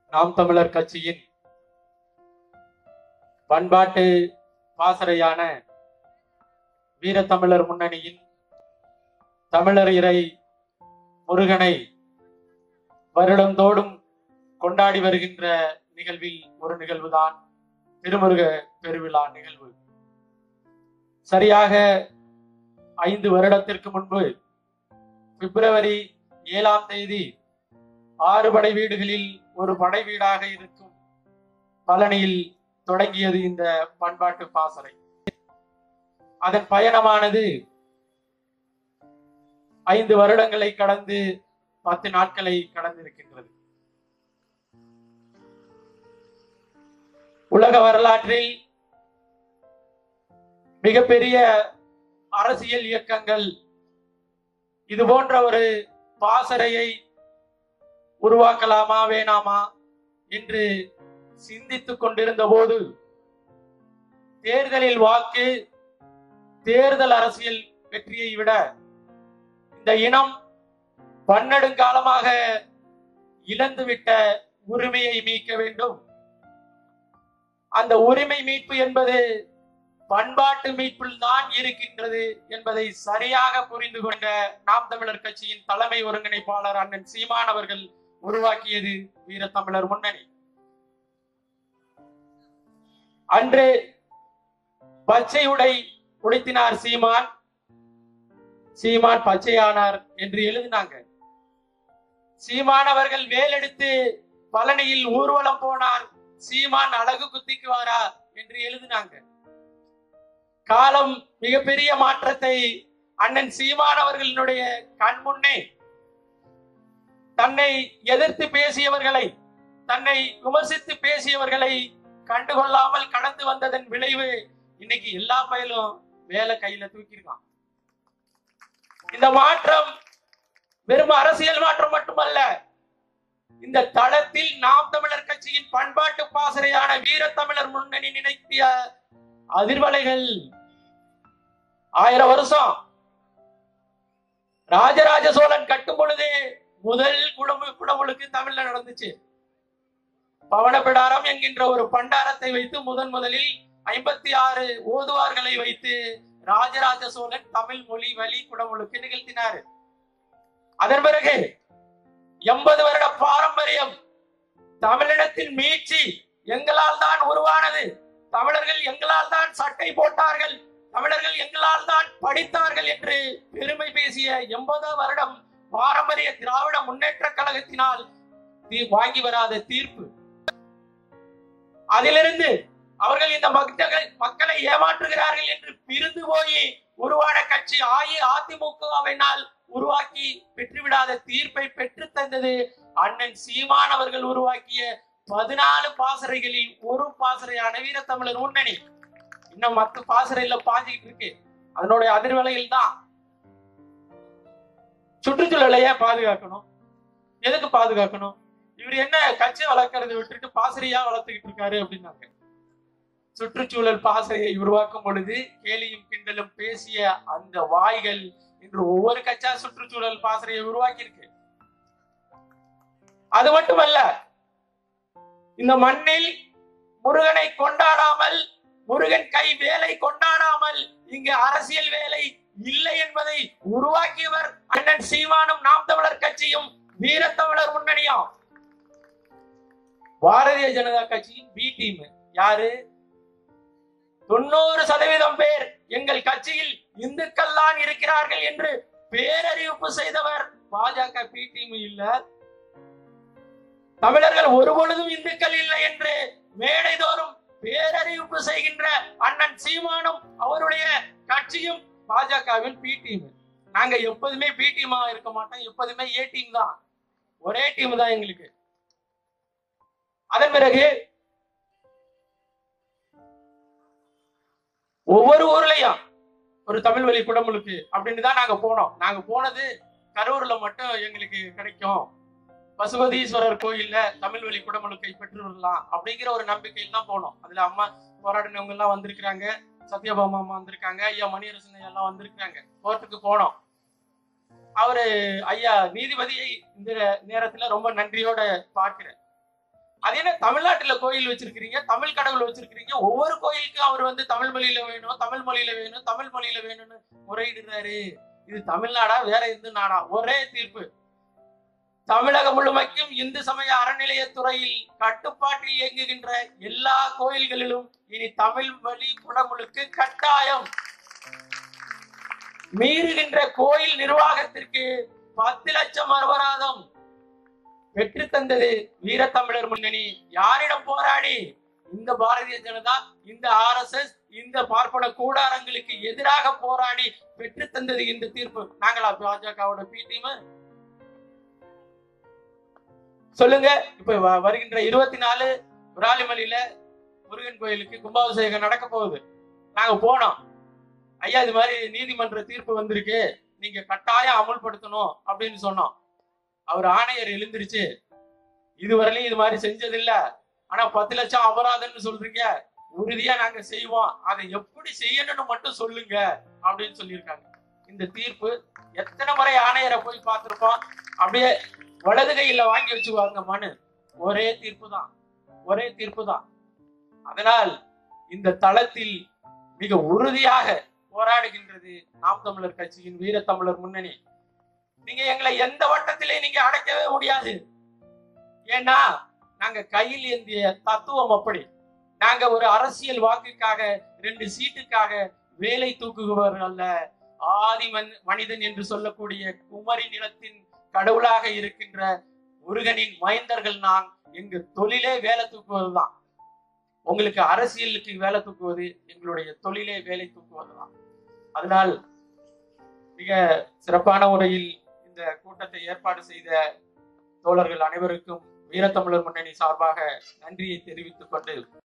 நாம் தமிழர் கட்சியின் பண்பாட்டு பாசறையான வீரத்தமிழர் முன்னணியின் தமிழர் இறை முருகனை வருடந்தோடும் கொண்டாடி வருகின்ற நிகழ்வில் ஒரு நிகழ்வுதான் திருமுருக பெருவிழா நிகழ்வு சரியாக ஐந்து வருடத்திற்கு முன்பு பிப்ரவரி ஏழாம் தேதி ஆறு படை வீடுகளில் ஒரு படை வீடாக இருக்கும் பழனியில் தொடங்கியது இந்த பண்பாட்டு பாசறை அதன் பயணமானது ஐந்து வருடங்களை கடந்து பத்து நாட்களை கடந்திருக்கின்றது உலக வரலாற்றில் மிகப்பெரிய அரசியல் இயக்கங்கள் இது போன்ற ஒரு பாசறையை உருவாக்கலாமா வேணாமா என்று சிந்தித்துக் கொண்டிருந்த போது தேர்தலில் வாக்கு தேர்தல் அரசியல் வெற்றியை விட இந்த இனம் பன்னெடுங்காலமாக இழந்துவிட்ட உரிமையை மீட்க வேண்டும் அந்த உரிமை மீட்பு என்பது பண்பாட்டு மீட்பில் தான் இருக்கின்றது என்பதை சரியாக புரிந்து கொண்ட நாம் தமிழர் கட்சியின் தலைமை ஒருங்கிணைப்பாளர் அண்ணன் சீமான் அவர்கள் உருவாக்கியது வீரத்தமிழர் முன்னணி அன்று பச்சை உடை உடுத்தினார் சீமான் சீமான் பச்சையானார் என்று எழுதினாங்க சீமான் அவர்கள் வேலெடுத்து பழனியில் ஊர்வலம் போனார் சீமான் அழகு குத்திக்குவாரா என்று எழுதினாங்க காலம் மிகப்பெரிய மாற்றத்தை அண்ணன் சீமான் அவர்களினுடைய கண் முன்னே தன்னை எதிர்த்து பேசியவர்களை தன்னை விமர்சித்து பேசியவர்களை கண்டுகொள்ளாமல் கடந்து வந்ததன் விளைவு இன்னைக்கு எல்லா பயிலும் வேலை கையில தூக்கியிருக்கான் இந்த மாற்றம் வெறும் அரசியல் மாற்றம் மட்டுமல்ல இந்த தளத்தில் நாம் தமிழர் கட்சியின் பண்பாட்டு பாசறையான வீரத்தமிழர் முன்னணி நினைத்திய அதிர்வலைகள் ஆயிரம் வருஷம் ராஜராஜ சோழன் கட்டும் பொழுதே முதல் குடமு குடமுழுக்கு தமிழ்ல நடந்துச்சு பவனபிடாரம் என்கின்ற ஒரு பண்டாரத்தை வைத்து முதன் முதலில் ஐம்பத்தி ஆறு ஓதுவார்களை வைத்து ராஜராஜ சோழன் தமிழ் மொழி வழி குடமுழுக்கு நிகழ்த்தினார் அதன் பிறகு எண்பது வருட பாரம்பரியம் தமிழினத்தின் மீட்சி எங்களால் தான் உருவானது தமிழர்கள் எங்களால் தான் சட்டை போட்டார்கள் தமிழர்கள் எங்களால் தான் படித்தார்கள் என்று பெருமை பேசிய எண்பது வருடம் பாரம்பரிய திராவிட முன்னேற்ற கழகத்தினால் தீ- வாங்கி வராத தீர்ப்பு அதிலிருந்து அவர்கள் இந்த மக்களை மக்களை ஏமாற்றுகிறார்கள் என்று பிரிந்து போய் உருவான கட்சி அஇஅதிமுகவினால் உருவாக்கி பெற்றுவிடாத தீர்ப்பை பெற்று தந்தது அண்ணன் சீமான் அவர்கள் உருவாக்கிய பதினாலு பாசறைகளில் ஒரு பாசறையான வீரத்தமிழர் முன்னணி இன்னும் மத்த பாசறையில பாஞ்சுக்கிட்டு இருக்கு அதனுடைய அதிர்வலையில் தான் சுற்றுச்சூழலை ஏன் பாதுகாக்கணும் எதுக்கு பாதுகாக்கணும் இவர் என்ன கட்சி வளர்க்கறதை விட்டுட்டு பாசறையா வளர்த்துக்கிட்டு இருக்காரு அப்படின்னாங்க சுற்றுச்சூழல் பாசறையை உருவாக்கும் பொழுது கேலியும் கிண்டலும் பேசிய அந்த வாய்கள் இன்று ஒவ்வொரு கட்சா சுற்றுச்சூழல் பாசறையை உருவாக்கி இருக்கு அது மட்டுமல்ல இந்த மண்ணில் முருகனை கொண்டாடாமல் முருகன் கை வேலை கொண்டாடாமல் இங்கு அரசியல் வேலை இல்லை என்பதை உருவாக்கியவர் அண்ணன் சீமானும் நாம் தமிழர் கட்சியும் வீரத்தமிழர் முன்னணியும் பாரதிய ஜனதா கட்சியின் பி டீம் யாரு தொண்ணூறு சதவீதம் பேர் எங்கள் கட்சியில் இந்துக்கள் தான் இருக்கிறார்கள் என்று பேரறிவிப்பு செய்தவர் பாஜக பி டீம் இல்ல தமிழர்கள் ஒரு பொழுதும் இந்துக்கள் இல்லை என்று மேடை தோறும் பேரறிவிப்பு செய்கின்ற அண்ணன் சீமானும் அவருடைய கட்சியும் பாஜகவின் பி டீம் நாங்க எப்போதுமே பி டீமா இருக்க மாட்டோம் எப்போதுமே ஏ டீம் தான் ஒரே டீம் தான் எங்களுக்கு அதன் பிறகு ஒவ்வொரு ஊர்லயும் ஒரு தமிழ் வழி குடமுழுக்கு அப்படின்னு தான் நாங்க போனோம் நாங்க போனது கரூர்ல மட்டும் எங்களுக்கு கிடைக்கும் பசுபதீஸ்வரர் கோயில்ல தமிழ் வழி குடமுழுக்கை பெற்று வரலாம் அப்படிங்கிற ஒரு நம்பிக்கையில் தான் போனோம் அதுல அம்மா போராடினவங்க எல்லாம் வந்திருக்கிறாங்க சத்யபாமா அம்மா வந்திருக்காங்க ஐயா மணியரசன் ஐயா எல்லாம் வந்திருக்காங்க கோர்ட்டுக்கு போனோம் அவரு ஐயா நீதிபதியை இந்த நேரத்துல ரொம்ப நன்றியோட பார்க்கிறேன் அது என்ன தமிழ்நாட்டுல கோயில் வச்சிருக்கிறீங்க தமிழ் கடவுள் வச்சிருக்கிறீங்க ஒவ்வொரு கோயிலுக்கும் அவர் வந்து தமிழ் மொழியில வேணும் தமிழ் மொழியில வேணும் தமிழ் மொழியில வேணும்னு முறையிடுறாரு இது தமிழ்நாடா வேற எந்த நாடா ஒரே தீர்ப்பு தமிழகம் முழுமைக்கும் இந்து சமய அறநிலையத்துறையில் கட்டுப்பாட்டில் இயங்குகின்ற எல்லா கோயில்களிலும் இனி தமிழ் வழி குடமுழுக்கு கட்டாயம் மீறுகின்ற கோயில் நிர்வாகத்திற்கு பத்து லட்சம் அபராதம் பெற்று தந்தது வீரத்தமிழர் முன்னணி யாரிடம் போராடி இந்த பாரதிய ஜனதா இந்த ஆர் எஸ் எஸ் இந்த பார்ப்பன கூடாரங்களுக்கு எதிராக போராடி பெற்று தந்தது இந்த தீர்ப்பு நாங்களா பாஜகவோட பி டீம் சொல்லுங்க இப்ப வ- வருகின்ற இருபத்தி நாலு விராலிமலையில முருகன் கோயிலுக்கு கும்பாபிஷேகம் நடக்க போகுது நாங்க போனோம் ஐயா இது மாதிரி நீதிமன்ற தீர்ப்பு வந்திருக்கு நீங்க கட்டாயம் அமுல்படுத்தணும் அப்படின்னு சொன்னோம் அவர் ஆணையர் எழுந்திருச்சு இதுவரையிலும் இது மாதிரி செஞ்சதில்ல ஆனா பத்து லட்சம் அபராதம்னு சொல்றீங்க உறுதியா நாங்க செய்வோம் அதை எப்படி செய்யணும்னு மட்டும் சொல்லுங்க அப்படின்னு சொல்லியிருக்காங்க இந்த தீர்ப்பு எத்தனை முறை ஆணையரை போய் பார்த்திருப்போம் அப்படியே வலது கையில வாங்கி வச்சுக்குவாங்க மனு ஒரே தீர்ப்பு தான் ஒரே தீர்ப்பு தான் அதனால் இந்த தளத்தில் மிக உறுதியாக போராடுகின்றது நாம் தமிழர் கட்சியின் வீரத்தமிழர் முன்னணி நீங்க எங்களை எந்த வட்டத்திலே நீங்க அடைக்கவே முடியாது ஏன்னா நாங்க கையில் ஏந்திய தத்துவம் அப்படி நாங்க ஒரு அரசியல் வாக்குக்காக ரெண்டு சீட்டுக்காக வேலை தூக்குபவர் அல்ல ஆதி மன் மனிதன் என்று சொல்லக்கூடிய குமரி நிலத்தின் கடவுளாக இருக்கின்ற முருகனின் மைந்தர்கள் நான் எங்க தொழிலே வேலை தூக்குவதுதான் உங்களுக்கு அரசியலுக்கு வேலை தூக்குவது எங்களுடைய தொழிலே வேலை தூக்குவதுதான் அதனால் மிக சிறப்பான முறையில் இந்த கூட்டத்தை ஏற்பாடு செய்த தோழர்கள் அனைவருக்கும் வீரத்தமிழர் முன்னணி சார்பாக நன்றியை தெரிவித்துக் கொண்டு